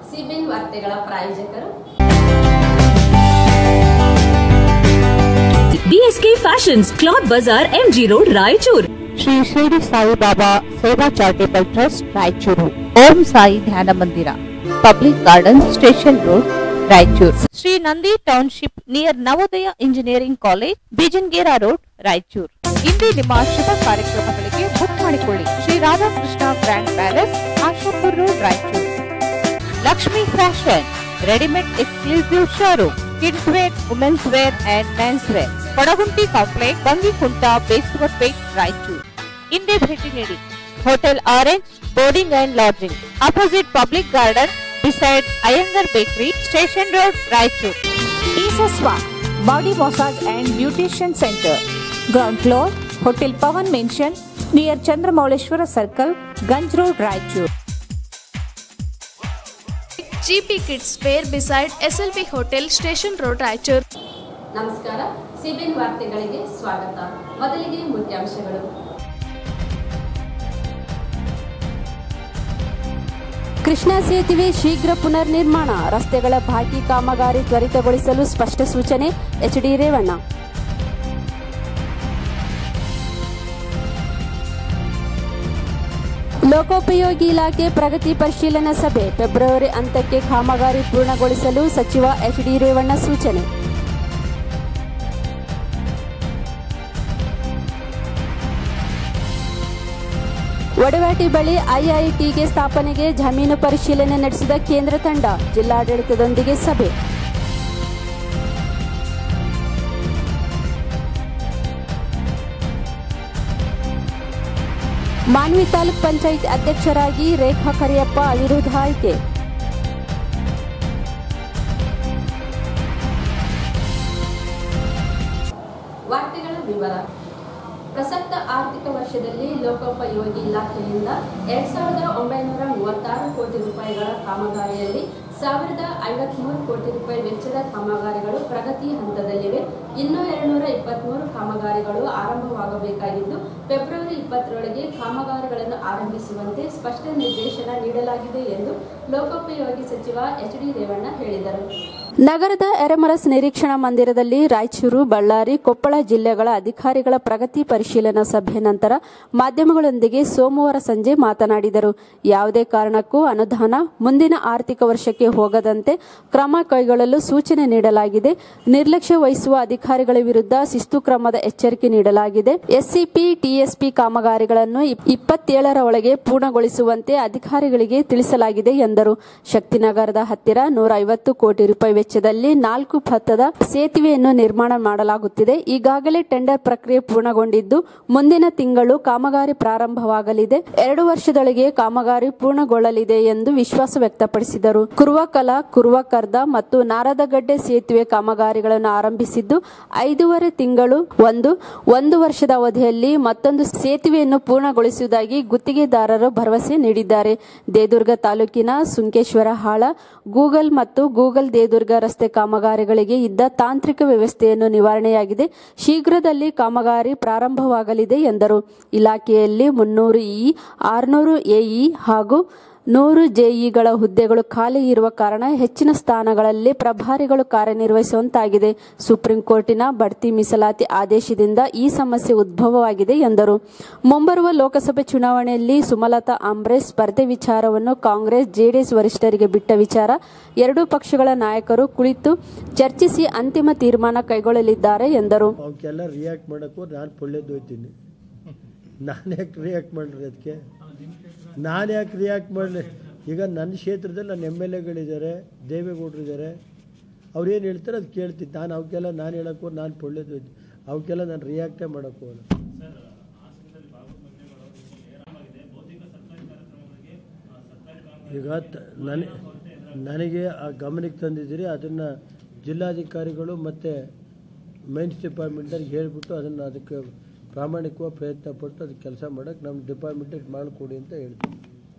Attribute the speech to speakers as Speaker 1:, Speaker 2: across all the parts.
Speaker 1: CBN ವಾರ್ತೆಗಳ ಪ್ರಾಯೋಜಕರು
Speaker 2: BSK fashions cloth bazaar MG road Raichur
Speaker 3: Shri Shirdi Saibaba Seva charitable trust Raichur Om Sai Dhyana Mandira public garden station road Raichur Shri Nandi township near Navodaya engineering college Bijangera road Raichur ಇಂದೇ ನಿಮ್ಮ ಶುಭ ಕಾರ್ಯಕ್ರಮಗಳಿಗೆ ಬುಕ್ ಮಾಡಿಕೊಳ್ಳಿ Shri Radhakrishna grand palace Ashapur road Raichur Lakshmi fashion readymade exclusive showroom kids wear women's wear and men's wear Kodagunti complex Bangikunta Beswarpet Raichur ಹಿಂದೆ ಭೇಟಿ ನೀಡಿ hotel orange boarding and lodging opposite public garden beside Iyengar bakery station road Raichur
Speaker 4: ಈಸಸ್ವಾ body massage and beautician centre ground floor hotel Pavan mansion near Chandramouleshwara circle Ganj road Raichur
Speaker 5: GP Kids Fair beside SLP Hotel Station Road Raichur.
Speaker 1: ನಮಸ್ಕಾರ CBN ವಾರ್ತೆಗಳಿಗೆ ಸ್ವಾಗತ ಮೊದಲಿಗೆ ಮುಖ್ಯಾಂಶಗಳು
Speaker 6: ಕೃಷ್ಣಾ ಸೇತುವೆ ಶೀಘ್ರ ಪುನರ್ನಿರ್ಮಾಣ ರಸ್ತೆಗಳ ಬಾಕಿ ಕಾಮಗಾರಿ ತ್ವರಿತಗೊಳಿಸಲು ಸ್ಪಷ್ಟ ಸೂಚನೆ ಎಚ್ಡಿ ರೇವಣ್ಣ ಲೋಕೋಪಯೋಗಿ ಇಲಾಖೆ ಪ್ರಗತಿ ಪರಿಶೀಲನಾ ಸಭೆ ಫೆಬ್ರವರಿ ಅಂತ್ಯಕ್ಕೆ ಕಾಮಗಾರಿ ಪೂರ್ಣಗೊಳಿಸಲು ಸಚಿವ ಎಚ್ಡಿ ರೇವಣ್ಣ ಸೂಚನೆ ಒಡವಾಟಿ ಬಳಿ ಐಐಟಿಗೆ ಸ್ಥಾಪನೆಗೆ ಜಮೀನು ಪರಿಶೀಲನೆ ನಡೆಸಿದ ಕೇಂದ್ರ ತಂಡ ಜಿಲ್ಲಾಡಳಿತದೊಂದಿಗೆ ಸಭೆ ಮಾನ್ವಿ ತಾಲೂಕ್ ಪಂಚಾಯತ್ ಅಧ್ಯಕ್ಷರಾಗಿ ರೇಖಾ ಕರಿಯಪ್ಪ ಅವಿರೋಧ ಆಯ್ಕೆ
Speaker 1: ವಾರ್ತೆಗಳ ವಿವರ ಪ್ರಸಕ್ತ ಆರ್ಥಿಕ ವರ್ಷದಲ್ಲಿ ಲೋಕೋಪಯೋಗಿ ಇಲಾಖೆಯಿಂದ ಎರಡ್ ಸಾವಿರದ ಒಂಬೈನೂರ ಮೂವತ್ತಾರು ಕೋಟಿ ರೂಪಾಯಿಗಳ ಕಾಮಗಾರಿಯಲ್ಲಿ ಸಾವಿರದ ಐವತ್ಮೂರು ಕೋಟಿ ರೂಪಾಯಿ ವೆಚ್ಚದ ಕಾಮಗಾರಿಗಳು ಪ್ರಗತಿ ಹಂತದಲ್ಲಿವೆ ಇನ್ನೂ ಎರಡುನೂರ ಇಪ್ಪತ್ಮೂರು ಕಾಮಗಾರಿಗಳು ಆರಂಭವಾಗಬೇಕಾಗಿದ್ದು ಫೆಬ್ರವರಿ ಇಪ್ಪತ್ತರೊಳಗೆ ಕಾಮಗಾರಿಗಳನ್ನು ಆರಂಭಿಸುವಂತೆ ಸ್ಪಷ್ಟ ನಿರ್ದೇಶನ ನೀಡಲಾಗಿದೆ ಎಂದು ಲೋಕೋಪಯೋಗಿ ಸಚಿವ ಎಚ್ ಡಿ ರೇವಣ್ಣ ಹೇಳಿದರು
Speaker 6: ನಗರದ ಎರೆಮರಸ್ ನಿರೀಕ್ಷಣಾ ಮಂದಿರದಲ್ಲಿ ರಾಯಚೂರು ಬಳ್ಳಾರಿ ಕೊಪ್ಪಳ ಜಿಲ್ಲೆಗಳ ಅಧಿಕಾರಿಗಳ ಪ್ರಗತಿ ಪರಿಶೀಲನಾ ಸಭೆ ನಂತರ ಮಾಧ್ಯಮಗಳೊಂದಿಗೆ ಸೋಮವಾರ ಸಂಜೆ ಮಾತನಾಡಿದರು ಯಾವುದೇ ಕಾರಣಕ್ಕೂ ಅನುದಾನ ಮುಂದಿನ ಆರ್ಥಿಕ ವರ್ಷಕ್ಕೆ ಹೋಗದಂತೆ ಕ್ರಮ ಕೈಗೊಳ್ಳಲು ಸೂಚನೆ ನೀಡಲಾಗಿದೆ ನಿರ್ಲಕ್ಷ್ಯ ವಹಿಸುವ ಅಧಿಕಾರಿಗಳ ವಿರುದ್ಧ ಶಿಸ್ತು ಕ್ರಮದ ಎಚ್ಚರಿಕೆ ನೀಡಲಾಗಿದೆ ಎಸ್ಸಿಪಿ ಟಿಎಸ್ಪಿ ಕಾಮಗಾರಿಗಳನ್ನು ಇಪ್ಪತ್ತೇಳರ ಒಳಗೆ ಪೂರ್ಣಗೊಳಿಸುವಂತೆ ಅಧಿಕಾರಿಗಳಿಗೆ ತಿಳಿಸಲಾಗಿದೆ ಎಂದರು ಶಕ್ತಿನಗರದ ಹತ್ತಿರ ನೂರ ಐವತ್ತು ಕೋಟಿ ರೂಪಾಯಿ ವೆಚ್ಚದಲ್ಲಿ ನಾಲ್ಕು ಪಥದ ಸೇತುವೆಯನ್ನು ನಿರ್ಮಾಣ ಮಾಡಲಾಗುತ್ತಿದೆ ಈಗಾಗಲೇ ಟೆಂಡರ್ ಪ್ರಕ್ರಿಯೆ ಪೂರ್ಣಗೊಂಡಿದ್ದು ಮುಂದಿನ ತಿಂಗಳು ಕಾಮಗಾರಿ ಪ್ರಾರಂಭವಾಗಲಿದೆ ಎರಡು ವರ್ಷದೊಳಗೆ ಕಾಮಗಾರಿ ಪೂರ್ಣಗೊಳ್ಳಲಿದೆ ಎಂದು ವಿಶ್ವಾಸ ವ್ಯಕ್ತಪಡಿಸಿದರು ಕುರುವಕಲ ಕುರುವಕರ್ದ ಮತ್ತು ನಾರದಗಡ್ಡೆ ಸೇತುವೆ ಕಾಮಗಾರಿಗಳನ್ನು ಆರಂಭಿಸಿದ್ದು ಐದೂವರೆ ತಿಂಗಳು ಒಂದು ಒಂದು ವರ್ಷದ ಅವಧಿಯಲ್ಲಿ ಮತ್ತೊಂದು ಸೇತುವೆಯನ್ನು ಪೂರ್ಣಗೊಳಿಸುವುದಾಗಿ ಗುತ್ತಿಗೆದಾರರು ಭರವಸೆ ನೀಡಿದ್ದಾರೆ ದೇದುರ್ಗ ತಾಲೂಕಿನ ಸುಂಕೇಶ್ವರ ಹಾಳ ಗೂಗಲ್ ಮತ್ತು ಗೂಗಲ್ ದೇದುರ್ಗ ರಸ್ತೆ ಕಾಮಗಾರಿಗಳಿಗೆ ಇದ್ದ ತಾಂತ್ರಿಕ ವ್ಯವಸ್ಥೆಯನ್ನು ನಿವಾರಣೆಯಾಗಿದೆ ಶೀಘ್ರದಲ್ಲಿ ಕಾಮಗಾರಿ ಪ್ರಾರಂಭವಾಗಲಿದೆ ಎಂದರು ಇಲಾಖೆಯಲ್ಲಿ ಮುನ್ನೂರು ಇ ಆರುನೂರು ಎಇ ಹಾಗೂ ನೂರು ಜೆಇಗಳ ಹುದ್ದೆಗಳು ಖಾಲಿ ಇರುವ ಕಾರಣ ಹೆಚ್ಚಿನ ಸ್ಥಾನಗಳಲ್ಲಿ ಪ್ರಭಾರಿಗಳು ಕಾರ್ಯನಿರ್ವಹಿಸುವಂತಾಗಿದೆ ಸುಪ್ರೀಂ ಕೋರ್ಟಿನ ಬಡ್ತಿ ಮೀಸಲಾತಿ ಆದೇಶದಿಂದ ಈ ಸಮಸ್ಯೆ ಉದ್ಭವವಾಗಿದೆ ಎಂದರು ಮುಂಬರುವ ಲೋಕಸಭೆ ಚುನಾವಣೆಯಲ್ಲಿ ಸುಮಲತಾ ಅಂಬರೀಶ್ ಸ್ಪರ್ಧೆ ವಿಚಾರವನ್ನು ಕಾಂಗ್ರೆಸ್ ಜೆಡಿಎಸ್ ವರಿಷ್ಠರಿಗೆ ಬಿಟ್ಟ ವಿಚಾರ ಎರಡೂ ಪಕ್ಷಗಳ ನಾಯಕರು ಕುಳಿತು ಚರ್ಚಿಸಿ ಅಂತಿಮ ತೀರ್ಮಾನ ಕೈಗೊಳ್ಳಲಿದ್ದಾರೆ ಎಂದರು
Speaker 7: ಅವಕ್ಕೆಲ್ಲ ರಿಯಾಕ್ಟ್ ಮಾಡೋಕ್ಕೂ ನಾನು ಪೊಳ್ಳೆದ್ದು ಹೋಗ್ತೀನಿ ನಾನು ಯಾಕೆ ರಿಯಾಕ್ಟ್ ಮಾಡ್ರಿ ಅದಕ್ಕೆ ನಾನು ಯಾಕೆ ರಿಯಾಕ್ಟ್ ಮಾಡಲಿ ಈಗ ನನ್ನ ಕ್ಷೇತ್ರದಲ್ಲಿ ನನ್ನ ಎಮ್ ಎಲ್ ಎಗಳಿದ್ದಾರೆ ದೇವೇಗೌಡರು ಇದ್ದಾರೆ ಅವ್ರೇನು ಹೇಳ್ತಾರೆ ಅದು ಕೇಳ್ತೀನಿ ನಾನು ಅವಕ್ಕೆಲ್ಲ ನಾನು ಹೇಳೋಕ್ಕೂ ನಾನು ಪೊಳ್ಳೆದ್ದು ಹೋಗ್ತೀನಿ ಅವಕ್ಕೆಲ್ಲ ನಾನು ರಿಯಾಕ್ಟೇ ಮಾಡೋಕ್ಕೂ ಹೋಗಲ್ಲ ಈಗ ತ- ನನ ನನಗೆ ಆ ಗಮನಕ್ಕೆ ತಂದಿದ್ದೀರಿ ಅದನ್ನು ಜಿಲ್ಲಾಧಿಕಾರಿಗಳು ಮತ್ತು ಮೈನ್ಸ್ ಡಿಪಾರ್ಟ್ಮೆಂಟಲ್ಲಿ ಹೇಳಿಬಿಟ್ಟು ಅದನ್ನು ಅದಕ್ಕೆ ಪ್ರಾಮಾಣಿಕವಾಗಿ ಪ್ರಯತ್ನ ಪಟ್ಟು ಅದಕ್ಕೆ ಕೆಲಸ ಮಾಡೋಕ್ಕೆ ನಮ್ಮ ಡಿಪಾರ್ಟ್ಮೆಂಟಿಗೆ ಮಾಡಿಕೊಡಿ ಅಂತ ಹೇಳ್ತೀನಿ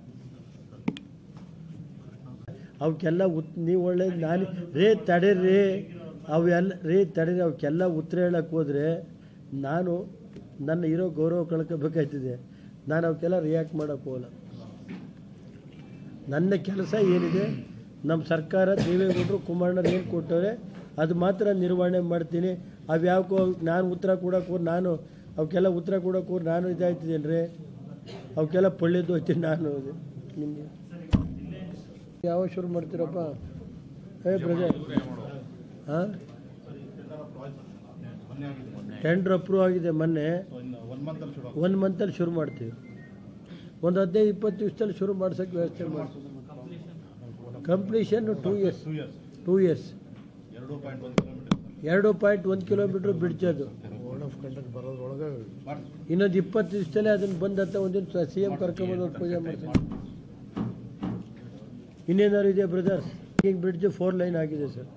Speaker 7: ಅವಕ್ಕೆಲ್ಲ ಉತ್ ನೀವು ಒಳ್ಳೆ ನಾನು ರೇ ತಡೀರಿ ಅವೆಲ್ಲ ರೇ ತಡೀರಿ ಅವಕ್ಕೆಲ್ಲ ಉತ್ತರ ಹೇಳಕ್ಕೆ ಹೋದರೆ ನಾನು ನನ್ನ ಇರೋ ಗೌರವ ಕಳ್ಕೋಬೇಕಾಯ್ತದೆ ನಾನು ಅವಕ್ಕೆಲ್ಲ ರಿಯಾಕ್ಟ್ ಮಾಡೋಕ್ಕೆ ಹೋಗಲ್ಲ ನನ್ನ ಕೆಲಸ ಏನಿದೆ ನಮ್ಮ ಸರ್ಕಾರ ದೇವೇಗೌಡರು ಕುಮಾರಣ್ಣರು ಏನು ಕೊಟ್ಟವ್ರೆ ಅದು ಮಾತ್ರ ನಿರ್ವಹಣೆ ಮಾಡ್ತೀನಿ ಅವ್ಯಾವಕ್ಕೂ ನಾನು ಉತ್ತರ ಕೊಡೋಕೆ ಹೋಗಿ ನಾನು ಅವಕ್ಕೆಲ್ಲ ಉತ್ತರ ಕೊಡೋಕೆ ಹೋಗಿ ನಾನು ಇದಾಯ್ತಿದ್ದೇನೆ ರೀ ಅವಕ್ಕೆಲ್ಲ ಪಳ್ಳಿದ್ದು ಹೋಗ್ತೀನಿ ನಾನು ನಿಮಗೆ ಯಾವ ಶುರು ಮಾಡ್ತೀರಪ್ಪ ಏ ಬ್ರದರ್ ಹಾಂ ಟೆಂಡ್ರ್ ಅಪ್ರೂವ್ ಆಗಿದೆ ಮೊನ್ನೆ ಒನ್ ಮಂತಲ್ಲಿ ಶುರು ಮಾಡ್ತೀವಿ ಒಂದು ಹದಿನೈದು ಇಪ್ಪತ್ತು ದಿವಸದಲ್ಲಿ ಶುರು ಮಾಡ್ಸೋಕ್ಕೆ ವ್ಯವಸ್ಥೆ ಮಾಡ್ತೀವಿ completion two years two years ಎರಡು ಪಾಯಿಂಟ್ ಒಂದು ಕಿಲೋಮೀಟ್ರ್ ಬ್ರಿಡ್ಜ್ ಅದು ಇನ್ನೊಂದು ಇಪ್ಪತ್ತು ದಿವಸದಲ್ಲೇ ಅದನ್ನು ಬಂದ ಹತ್ತ ಒಂದಿನ ಸಿ ಎಂ ಕರ್ಕೊಂಬಂದು ಒಂದು ಪೂಜೆ ಮಾಡ್ತಾರೆ ಇನ್ನೇನಾದ್ರು ಇದೆಯಾ ಬ್ರದರ್ಸ್ ಈಗ ಬ್ರಿಡ್ಜ್ ಫೋರ್ ಲೈನ್ ಆಗಿದೆ ಸರ್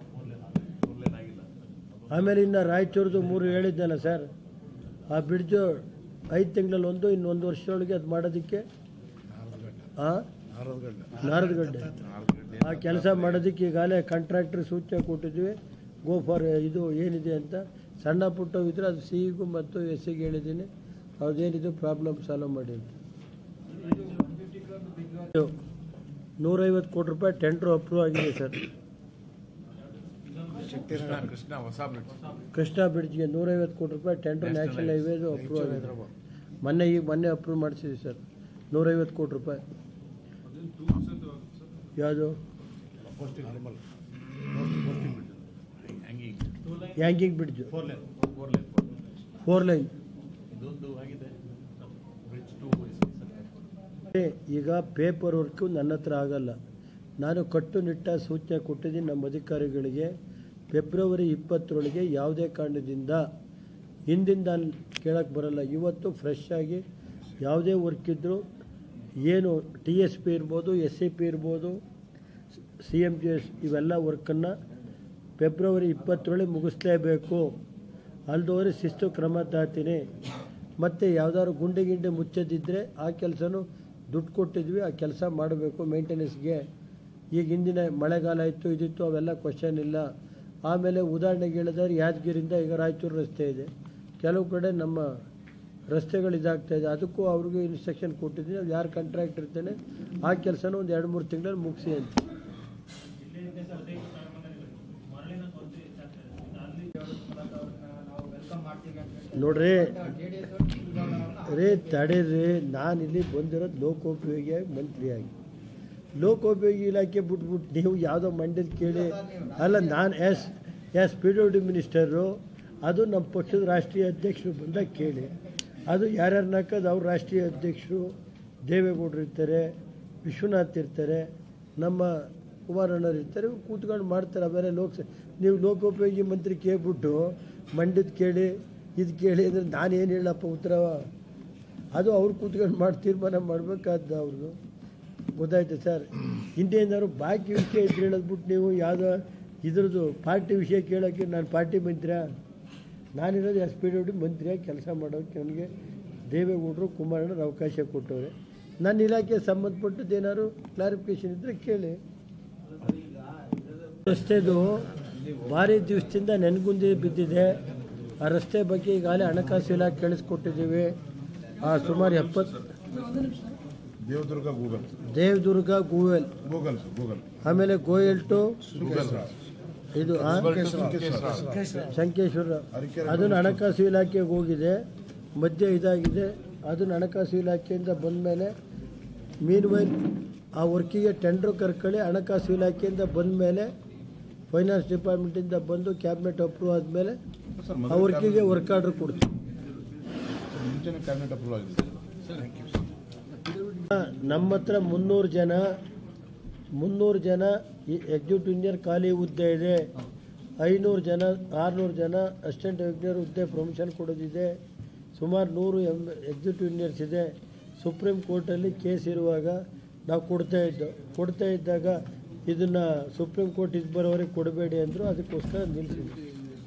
Speaker 7: ಆಮೇಲೆ ಇನ್ನು ರಾಯಚೂರ್ದು ಮೂರು ಹೇಳಿದ್ನಲ್ಲ ಸರ್ ಆ ಬ್ರಿಡ್ಜು ಐದು ತಿಂಗಳಲ್ಲಿ ಒಂದು ಇನ್ನು ಒಂದು ವರ್ಷದೊಳಗೆ ಅದು ಮಾಡೋದಕ್ಕೆ ಹಾಂ ನಾರದಗಡ್ಡೆ ಆ ಕೆಲಸ ಮಾಡೋದಕ್ಕೆ ಈಗಾಗಲೇ ಕಾಂಟ್ರಾಕ್ಟ್ರ್ ಸೂಚನೆ ಕೊಟ್ಟಿದ್ವಿ ಗೋ ಫಾರ್ ಇದು ಏನಿದೆ ಅಂತ ಸಣ್ಣ ಪುಟ್ಟ ಇದ್ರೆ ಅದು ಸಿಗೂ ಮತ್ತು ಎಸ್ ಸಿಗೆ ಹೇಳಿದ್ದೀನಿ ಅದೇನಿದೆ ಪ್ರಾಬ್ಲಮ್ ಸಾಲ್ವ್ ಮಾಡಿ ಅಂತ ಇದು ನೂರೈವತ್ತು ಕೋಟಿ ರೂಪಾಯಿ ಟೆಂಡ್ರು ಅಪ್ರೂವ್ ಆಗಿದೆ ಸರ್
Speaker 8: ಕೃಷ್ಣ ಹೊಸ ಬ್ರಿಡ್ಜ್
Speaker 7: ಕೃಷ್ಣಾ ಬ್ರಿಡ್ಜ್ಗೆ ನೂರೈವತ್ತು ಕೋಟಿ ರೂಪಾಯಿ ಟೆಂಡರ್ ನ್ಯಾಷನಲ್ ಹೈವೇದು ಅಪ್ರೂವ್ ಆಗಿದೆ ಮೊನ್ನೆ ಈಗ ಮೊನ್ನೆ ಅಪ್ರೂವ್ ಮಾಡಿಸಿದ್ವಿ ಸರ್ ನೂರೈವತ್ತು ಕೋಟಿ ರೂಪಾಯಿ ಯಾವುದು ಯಾಂಗಿಂಗ್ ಬ್ರಿಡ್ಜ್ ಫೋರ್ ಲೈನ್ ಈಗ ಪೇಪರ್ ವರ್ಕು ನನ್ನ ಹತ್ರ ಆಗಲ್ಲ ನಾನು ಕಟ್ಟುನಿಟ್ಟ ಸೂಚನೆ ಕೊಟ್ಟಿದ್ದೀನಿ ನಮ್ಮ ಅಧಿಕಾರಿಗಳಿಗೆ ಫೆಬ್ರವರಿ ಇಪ್ಪತ್ತರೊಳಗೆ ಯಾವುದೇ ಕಾರಣದಿಂದ ಹಿಂದಿಂದ ಕೇಳಕ್ಕೆ ಬರಲ್ಲ ಇವತ್ತು ಫ್ರೆಶ್ ಆಗಿ ಯಾವುದೇ ವರ್ಕ್ ಇದ್ದರೂ ಏನು ಟಿ ಎಸ್ ಪಿ ಇರ್ಬೋದು ಎಸ್ ಸಿ ಪಿ ಇರ್ಬೋದು ಸಿ ಎಮ್ ಜಿ ಎಸ್ ಇವೆಲ್ಲ ವರ್ಕನ್ನು ಫೆಬ್ರವರಿ ಇಪ್ಪತ್ತರೊಳಗೆ ಮುಗಿಸ್ಲೇಬೇಕು ಅಲ್ದೋರೆ ಶಿಸ್ತು ಕ್ರಮ ತಾತೀನಿ ಮತ್ತು ಯಾವ್ದಾದ್ರು ಗುಂಡೆ ಗಿಂಡೆ ಮುಚ್ಚದಿದ್ದರೆ ಆ ಕೆಲಸನೂ ದುಡ್ಡು ಕೊಟ್ಟಿದ್ವಿ ಆ ಕೆಲಸ ಮಾಡಬೇಕು ಮೇಂಟೆನೆನ್ಸ್ಗೆ ಈಗ ಹಿಂದಿನ ಮಳೆಗಾಲ ಇತ್ತು ಇದಿತ್ತು ಅವೆಲ್ಲ ಕ್ವಶನ್ ಇಲ್ಲ ಆಮೇಲೆ ಉದಾಹರಣೆಗೆ ಹೇಳಿದ್ರೆ ಯಾದಗಿರಿಂದ ಈಗ ರಾಯಚೂರು ರಸ್ತೆ ಇದೆ ಕೆಲವು ಕಡೆ ನಮ್ಮ ರಸ್ತೆಗಳು ಇದಾಗ್ತಾ ಇದೆ ಅದಕ್ಕೂ ಅವ್ರಿಗೂ ಇನ್ಸ್ಟ್ರಕ್ಷನ್ ಕೊಟ್ಟಿದ್ದೀನಿ ಅದು ಯಾರು ಕಾಂಟ್ರಾಕ್ಟ್ ಇರ್ತಾನೆ ಆ ಕೆಲಸನೂ ಒಂದು ಎರಡು ಮೂರು ತಿಂಗಳಲ್ಲಿ ಮುಗಿಸಿ ಅಂತ ನೋಡ್ರಿ ರೇ ತಡೀರಿ ನಾನು ಇಲ್ಲಿ ಬಂದಿರೋದು ಲೋಕೋಪಯೋಗಿಯಾಗಿ ಮಂತ್ರಿಯಾಗಿ ಲೋಕೋಪಯೋಗಿ ಇಲಾಖೆ ಬಿಟ್ಬಿಟ್ಟು ನೀವು ಯಾವುದೋ ಮಂಡ್ಯದ ಕೇಳಿ ಅಲ್ಲ ನಾನು S S P W D minister ಅದು ನಮ್ಮ ಪಕ್ಷದ ರಾಷ್ಟ್ರೀಯ ಅಧ್ಯಕ್ಷರು ಬಂದಾಗ ಕೇಳಿ ಅದು ಯಾರ್ಯಾರನ್ನ ಹಾಕೋದು ಅವ್ರ ರಾಷ್ಟ್ರೀಯ ಅಧ್ಯಕ್ಷರು ದೇವೇಗೌಡರು ಇರ್ತಾರೆ ವಿಶ್ವನಾಥ್ ಇರ್ತಾರೆ ನಮ್ಮ ಕುಮಾರಣ್ಣವ್ರು ಇರ್ತಾರೆ ಇವ್ರು ಕೂತ್ಕೊಂಡು ಮಾಡ್ತಾರೆ ಅವೆಲ್ಲ ಲೋಕಸ ನೀವು ಲೋಕೋಪಯೋಗಿ ಮಂತ್ರಿ ಕೇಳ್ಬಿಟ್ಟು ಮಂಡ್ಯದ ಕೇಳಿ ಇದು ಕೇಳಿ ಅಂದರೆ ನಾನೇನು ಹೇಳಪ್ಪ ಉತ್ತರ ಅದು ಅವ್ರು ಕೂತ್ಕೊಂಡು ಮಾಡಿ ತೀರ್ಮಾನ ಮಾಡಬೇಕಾದ್ದು ಅವ್ರದ್ದು ಗೊತ್ತಾಯ್ತು ಸರ್ ಹಿಂದೆಯಿಂದಾದ್ರು ಬಾಕಿ ವಿಷಯ ಇದ್ರೆ ಹೇಳೋದ್ಬಿಟ್ಟು ನೀವು ಯಾವುದೋ ಇದ್ರದ್ದು ಪಾರ್ಟಿ ವಿಷಯ ಕೇಳೋಕ್ಕೆ ನಾನು ಪಾರ್ಟಿ ಮಂತ್ರಿಯ ನಾನಿರೋದು ಎಸ್ ಪಿ ಡಬ್ಲ್ಯೂ ಮಂತ್ರಿಯಾಗಿ ಕೆಲಸ ಮಾಡೋಕ್ಕೆ ನನಗೆ ದೇವೇಗೌಡರು ಕುಮಾರಣ್ಣರು ಅವಕಾಶ ಕೊಟ್ಟವ್ರೆ ನನ್ನ ಇಲಾಖೆ ಸಂಬಂಧಪಟ್ಟದ್ದು ಏನಾದ್ರು ಕ್ಲಾರಿಫಿಕೇಶನ್ ಇದ್ದರೆ ಕೇಳಿ ರಸ್ತೆದು ಭಾರಿ ದಿವಸದಿಂದ ನೆನಗುಂದಿ ಬಿದ್ದಿದೆ ಆ ರಸ್ತೆ ಬಗ್ಗೆ ಈಗಾಗಲೇ ಹಣಕಾಸು ಇಲಾಖೆ ಕೇಳಿಸ್ಕೊಟ್ಟಿದ್ದೀವಿ ಆ ಸುಮಾರು ಎಪ್ಪತ್ತು
Speaker 8: ದೇವದುರ್ಗ ಗೂಗಲ್
Speaker 7: ದೇವದುರ್ಗ ಗೂವೆಲ್
Speaker 8: ಗೂಗಲ್ ಗೂಗಲ್
Speaker 7: ಆಮೇಲೆ ಗೋಯಲ್ ಟು
Speaker 8: ಗೂಗಲ್
Speaker 7: ಇದು ಆ? ಸಂಕೇಶ್ವರ ಅದನ್ನು ಹಣಕಾಸು ಇಲಾಖೆಗೆ ಹೋಗಿದೆ ಮಧ್ಯೆ ಇದಾಗಿದೆ ಅದನ್ನು ಹಣಕಾಸು ಇಲಾಖೆಯಿಂದ ಬಂದ ಮೇಲೆ ಮೀನ್ವೈಲ್ ಆ ವರ್ಕಿಗೆ ಟೆಂಡ್ರ್ ಕರ್ಕೊಳ್ಳಿ ಹಣಕಾಸು ಇಲಾಖೆಯಿಂದ ಬಂದ ಮೇಲೆ ಫೈನಾನ್ಸ್ ಡಿಪಾರ್ಟ್ಮೆಂಟಿಂದ ಬಂದು ಕ್ಯಾಬಿನೆಟ್ ಅಪ್ರೂವ್ ಆದಮೇಲೆ ಆ ವರ್ಕಿಗೆ ವರ್ಕ್ ಆರ್ಡ್ರ್ ಕೊಡ್ತೀವಿ
Speaker 8: ಮುಂಚೆನೆ ಕ್ಯಾಬಿನೆಟ್ ಅಪ್ರೂವ್ ಆಗಿದೆ
Speaker 7: ನಮ್ಮ ಹತ್ರ ಮುನ್ನೂರು ಜನ ಮುನ್ನೂರು ಜನ ಎಕ್ಸಿಕ್ಯೂಟಿವ್ ಇಂಜಿನಿಯರ್ ಖಾಲಿ ಹುದ್ದೆ ಇದೆ ಐನೂರು ಜನ ಆರುನೂರು ಜನ ಅಸಿಸ್ಟೆಂಟ್ ಇಂಜಿನಿಯರ್ ಹುದ್ದೆ ಪ್ರಮೋಷನ್ ಕೊಡೋದಿದೆ ಸುಮಾರು ನೂರು ಎಮ್ ಎಕ್ಸಿಕ್ಯೂಟಿವ್ ಇಂಜಿನಿಯರ್ಸ್ ಇದೆ ಸುಪ್ರೀಂ ಕೋರ್ಟಲ್ಲಿ ಕೇಸ್ ಇರುವಾಗ ನಾವು ಕೊಡ್ತಾ ಇದ್ದೋ ಕೊಡ್ತಾ ಇದ್ದಾಗ ಇದನ್ನು ಸುಪ್ರೀಂ ಕೋರ್ಟ್ ಇದು ಬರೋವರೆಗೆ ಕೊಡಬೇಡಿ ಅಂದರು ಅದಕ್ಕೋಸ್ಕರ ನಿಲ್ಲಿಸಿದ್ವಿ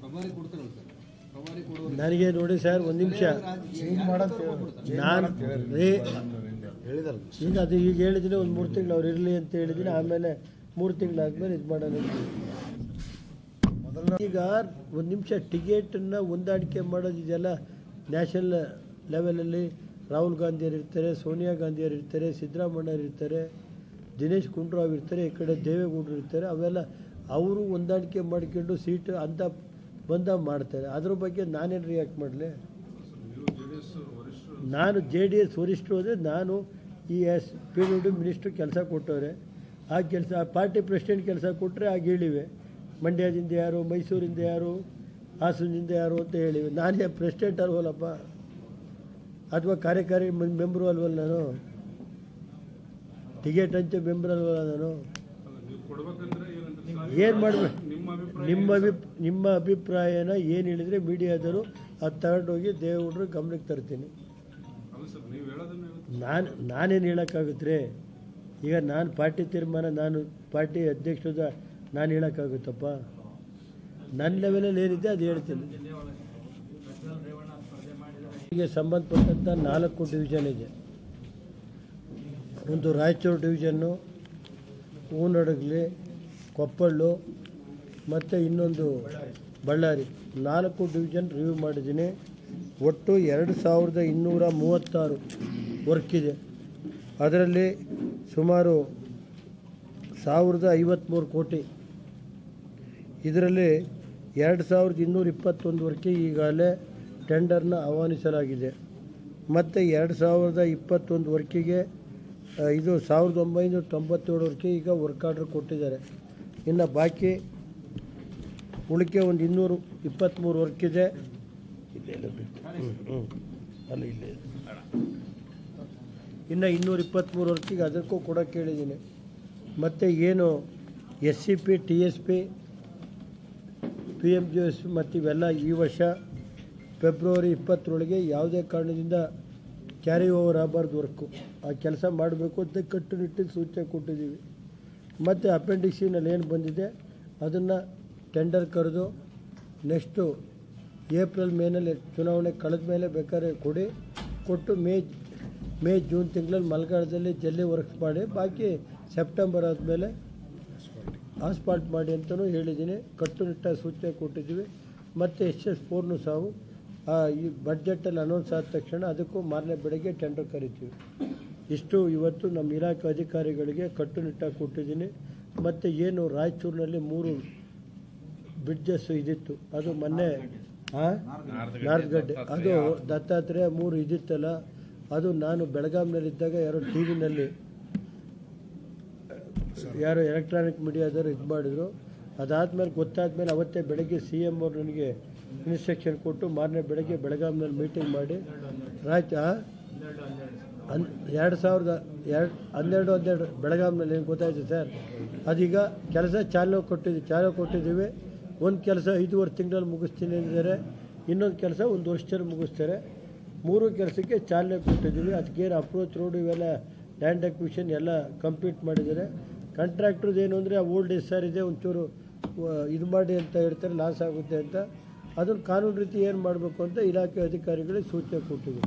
Speaker 7: ನನಗೆ ನೋಡಿ ಸರ್ ಒಂದು ನಿಮಿಷ ನಾನು ರೀ ಈಗ ಅದು ಈಗ ಹೇಳಿದ್ರೆ ಒಂದು ಮೂರು ತಿಂಗಳು ಅವ್ರು ಇರಲಿ ಅಂತ ಹೇಳಿದ್ದೀನಿ ಆಮೇಲೆ ಮೂರು ತಿಂಗಳಾದ್ಮೇಲೆ ಇದು ಮಾಡೋಣ ಅಂತ. ಈಗ ಒಂದು ನಿಮಿಷ ಟಿಕೆಟನ್ನು ಹೊಂದಾಣಿಕೆ ಮಾಡೋದು ಇದೆಲ್ಲ ನ್ಯಾಷನಲ್ ಲೆವೆಲಲ್ಲಿ ರಾಹುಲ್ ಗಾಂಧಿಯವರು ಇರ್ತಾರೆ ಸೋನಿಯಾ ಗಾಂಧಿಯವರು ಇರ್ತಾರೆ ಸಿದ್ದರಾಮಯ್ಯವ್ರು ಇರ್ತಾರೆ ದಿನೇಶ್ ಗುಂಡೂರಾವ್ ಇರ್ತಾರೆ ಈ ಕಡೆ ದೇವೇಗೌಡರು ಇರ್ತಾರೆ ಅವೆಲ್ಲ ಅವರು ಹೊಂದಾಣಿಕೆ ಮಾಡ್ಕೊಂಡು ಸೀಟ್ ಅಂತ ಬಂದ ಮಾಡ್ತಾರೆ ಅದ್ರ ಬಗ್ಗೆ ನಾನೇನು ರಿಯಾಕ್ಟ್ ಮಾಡಲಿ ನಾನು ಜೆ ಡಿ ಎಸ್ ವರಿಷ್ಠರು ಅಂದರೆ ನಾನು ಈ S P W D minister ಕೆಲಸ ಕೊಟ್ಟವ್ರೆ ಆ ಕೆಲಸ ಆ ಪಾರ್ಟಿ ಪ್ರೆಸಿಡೆಂಟ್ ಕೆಲಸ ಕೊಟ್ಟರೆ ಆಗ ಹೇಳಿವೆ ಮಂಡ್ಯದಿಂದ ಯಾರು ಮೈಸೂರಿಂದ ಯಾರು ಹಾಸನದಿಂದ ಯಾರು ಅಂತ ಹೇಳಿವೆ ನಾನೇ ಪ್ರೆಸಿಡೆಂಟ್ ಅಲ್ವಲ್ಲಪ್ಪ ಅಥವಾ ಕಾರ್ಯಕಾರಿ ಮೆಂಬರು ಅಲ್ವಲ್ಲ ನಾನು ಟಿಕೆಟ್ ಹಂಚೋ ಮೆಂಬರ್ ಅಲ್ವಲ್ಲ ನಾನು ಏನು ಮಾಡಬೇಕು ನಿಮ್ಮ ಅಭಿ ನಿಮ್ಮ ಅಭಿಪ್ರಾಯನ ಏನು ಹೇಳಿದರೆ ಮೀಡಿಯಾದವರು ಅದು ತಗೊಂಡೋಗಿ ದೇವಡ್ರು ಗಮನಕ್ಕೆ ತರ್ತೀನಿ ನಾನು ನಾನೇನು ಹೇಳೋಕ್ಕಾಗುತ್ತೆ ಈಗ ನಾನು ಪಾರ್ಟಿ ತೀರ್ಮಾನ ನಾನು ಪಾರ್ಟಿ ಅಧ್ಯಕ್ಷದ ನಾನು ಹೇಳೋಕ್ಕಾಗುತ್ತಪ್ಪ ನನ್ನ ಲೆವೆಲಲ್ಲಿ ಏನಿದೆ ಅದು ಹೇಳ್ತೀನಿ ಈಗ ಸಂಬಂಧಪಟ್ಟಂಥ ನಾಲ್ಕು ಡಿವಿಷನ್ ಇದೆ ಒಂದು ರಾಯಚೂರು ಡಿವಿಷನ್ನು ಹೂನಡಗಲಿ ಕೊಪ್ಪಳ್ಳು ಮತ್ತು ಇನ್ನೊಂದು ಬಳ್ಳಾರಿ ನಾಲ್ಕು ಡಿವಿಷನ್ ರಿವ್ಯೂ ಮಾಡಿದ್ದೀನಿ ಒಟ್ಟು ಎರಡು ಸಾವಿರದ ಇನ್ನೂರ ಮೂವತ್ತಾರು ವರ್ಕ್ ಇದೆ ಅದರಲ್ಲಿ ಸುಮಾರು ಸಾವಿರದ ಐವತ್ತ್ಮೂರು ಕೋಟಿ ಇದರಲ್ಲಿ ಎರಡು ಸಾವಿರದ ಇನ್ನೂರ ಇಪ್ಪತ್ತೊಂದು ವರ್ಕಿಗೆ ಈಗಾಗಲೇ ಟೆಂಡರ್ನ ಆಹ್ವಾನಿಸಲಾಗಿದೆ ಮತ್ತು ಎರಡು ಸಾವಿರದ ಇಪ್ಪತ್ತೊಂದು ವರ್ಕಿಗೆ ಆ, ಇದು ಸಾವಿರದ ಒಂಬೈನೂರ ತೊಂಬತ್ತೇಳು ವರ್ಕಿಗೆ ಈಗ ವರ್ಕ್ ಆರ್ಡ್ರ್ ಕೊಟ್ಟಿದ್ದಾರೆ ಇನ್ನು ಬಾಕಿ ಉಳಿಕೆ ಒಂದು ಇನ್ನೂರು ಇಪ್ಪತ್ತ್ಮೂರು ವರ್ಕ್ ಇದೆ ಇಲ್ಲೆಲ್ಲ ಬಿಟ್ಟು ಹ್ಞೂ ಹ್ಞೂ ಅಲ್ಲ ಇಲ್ಲೇ ಇದೆ. ಇನ್ನು ಇನ್ನೂರ ಇಪ್ಪತ್ತ್ಮೂರು ವರ್ಕಿಗೆ ಅದಕ್ಕೂ ಕೊಡೋಕ್ಕೆ ಹೇಳಿದ್ದೀನಿ ಮತ್ತು ಏನು S C P T S P P M G S ಮತ್ತು ಇವೆಲ್ಲ ಈ ವರ್ಷ ಫೆಬ್ರವರಿ ಇಪ್ಪತ್ತರೊಳಗೆ ಯಾವುದೇ ಕಾರಣದಿಂದ ಕ್ಯಾರಿ ಓವರ್ ಆಗಬಾರ್ದು ವರ್ಕು ಆ ಕೆಲಸ ಮಾಡಬೇಕು ಅಂತ ಕಟ್ಟುನಿಟ್ಟಿನ ಸೂಚನೆ ಕೊಟ್ಟಿದ್ದೀವಿ ಮತ್ತು ಅಪೆಂಡಿಕ್ಸಿನಲ್ಲಿ ಏನು ಬಂದಿದೆ ಅದನ್ನು ಟೆಂಡರ್ ಕರೆದು ನೆಕ್ಸ್ಟು ಏಪ್ರಿಲ್ ಮೇನಲ್ಲಿ ಚುನಾವಣೆ ಕಳೆದ ಮೇಲೆ ಬೇಕಾದ್ರೆ ಕೊಡಿ ಕೊಟ್ಟು ಮೇ ಮೇ ಜೂನ್ ತಿಂಗಳಲ್ಲಿ ಮಲ್ಗಾಳದಲ್ಲಿ ಜಲ್ಲಿ ವರ್ಕ್ಸ್ ಮಾಡಿ ಬಾಕಿ ಸೆಪ್ಟೆಂಬರ್ ಆದಮೇಲೆ ಆಸ್ಪಾಲ್ಟ್ ಮಾಡಿ ಅಂತಲೂ ಹೇಳಿದ್ದೀನಿ ಕಟ್ಟುನಿಟ್ಟಾಗಿ ಸೂಚನೆ ಕೊಟ್ಟಿದ್ದೀವಿ ಮತ್ತು ಎಸ್ ಎಸ್ ಫೋರ್ನು ಸಾವು ಆ, ಈ ಬಡ್ಜೆಟಲ್ಲಿ ಅನೌನ್ಸ್ ಆದ ತಕ್ಷಣ ಅದಕ್ಕೂ ಮಾರನೇ ಬೆಳಗ್ಗೆ ಟೆಂಡರ್ ಕರಿತೀವಿ ಇಷ್ಟು ಇವತ್ತು ನಮ್ಮ ಇಲಾಖೆ ಅಧಿಕಾರಿಗಳಿಗೆ ಕಟ್ಟುನಿಟ್ಟಾಗಿ ಕೊಟ್ಟಿದ್ದೀನಿ ಮತ್ತು ಏನು ರಾಯಚೂರಿನಲ್ಲಿ ಮೂರು ಬ್ರಿಡ್ಜಸ್ ಇದಿತ್ತು ಅದು ಮೊನ್ನೆ ನಾರ್ಗಡ್ಡೆ ಅದು ದತ್ತಾತ್ರೇಯ ಮೂರು ಇದಿತ್ತಲ್ಲ ಅದು ನಾನು ಬೆಳಗಾಂನಲ್ಲಿದ್ದಾಗ ಯಾರೋ ಟಿ ವಿನಲ್ಲಿ ಯಾರೋ ಎಲೆಕ್ಟ್ರಾನಿಕ್ ಮೀಡಿಯಾದವರು ಇದು ಮಾಡಿದರು ಅದಾದಮೇಲೆ ಗೊತ್ತಾದ್ಮೇಲೆ ಅವತ್ತೇ ಬೆಳಗ್ಗೆ ಸಿ ಎಮ್ ಅವರು ನನಗೆ ಇನ್ಸ್ಟ್ರಕ್ಷನ್ ಕೊಟ್ಟು ಮಾರನೇ ಬೆಳಗ್ಗೆ ಬೆಳಗಾಂನಲ್ಲಿ ಮೀಟಿಂಗ್ ಮಾಡಿ ರಾಯ್ತು ಹನ್ ಎರಡು ಸಾವಿರದ ಎರಡು ಹನ್ನೆರಡು ಹನ್ನೆರಡು ಬೆಳಗಾಂನಲ್ಲಿ ಏನು ಗೊತ್ತಾಯ್ತು ಸರ್ ಅದೀಗ ಕೆಲಸ ಚಾಲನೆ ಕೊಟ್ಟಿದ್ದೀವಿ ಚಾಲನೆ ಕೊಟ್ಟಿದ್ದೀವಿ ಒಂದು ಕೆಲಸ ಐದೂವರೆ ತಿಂಗಳಲ್ಲಿ ಮುಗಿಸ್ತೀನಿ ಅಂದಿದ್ದಾರೆ ಇನ್ನೊಂದು ಕೆಲಸ ಒಂದು ವರ್ಷದಲ್ಲಿ ಮುಗಿಸ್ತಾರೆ ಮೂರು ಕೆಲಸಕ್ಕೆ ಚಾಲನೆ ಕೊಟ್ಟಿದ್ದೀವಿ ಅದಕ್ಕೇನು ಅಪ್ರೋಚ್ ರೋಡ್ ಇವೆಲ್ಲ ಲ್ಯಾಂಡ್ ಅಕ್ವಿಷನ್ ಎಲ್ಲ ಕಂಪ್ಲೀಟ್ ಮಾಡಿದ್ದಾರೆ ಕಾಂಟ್ರಾಕ್ಟ್ರದ್ದು ಏನು ಅಂದರೆ ಆ ಓಲ್ಡ್ ಎಸ್ ಆರ್ ಇದೆ ಒಂಚೂರು ವ- ಇದು ಮಾಡಿ ಅಂತ ಹೇಳ್ತಾರೆ ಲಾಸ್ ಆಗುತ್ತೆ ಅಂತ ಅದನ್ನು ಕಾನೂನು ರೀತಿ ಏನು ಮಾಡಬೇಕು ಅಂತ ಇಲಾಖೆ ಅಧಿಕಾರಿಗಳಿಗೆ ಸೂಚನೆ ಕೊಟ್ಟಿದ್ದೀವಿ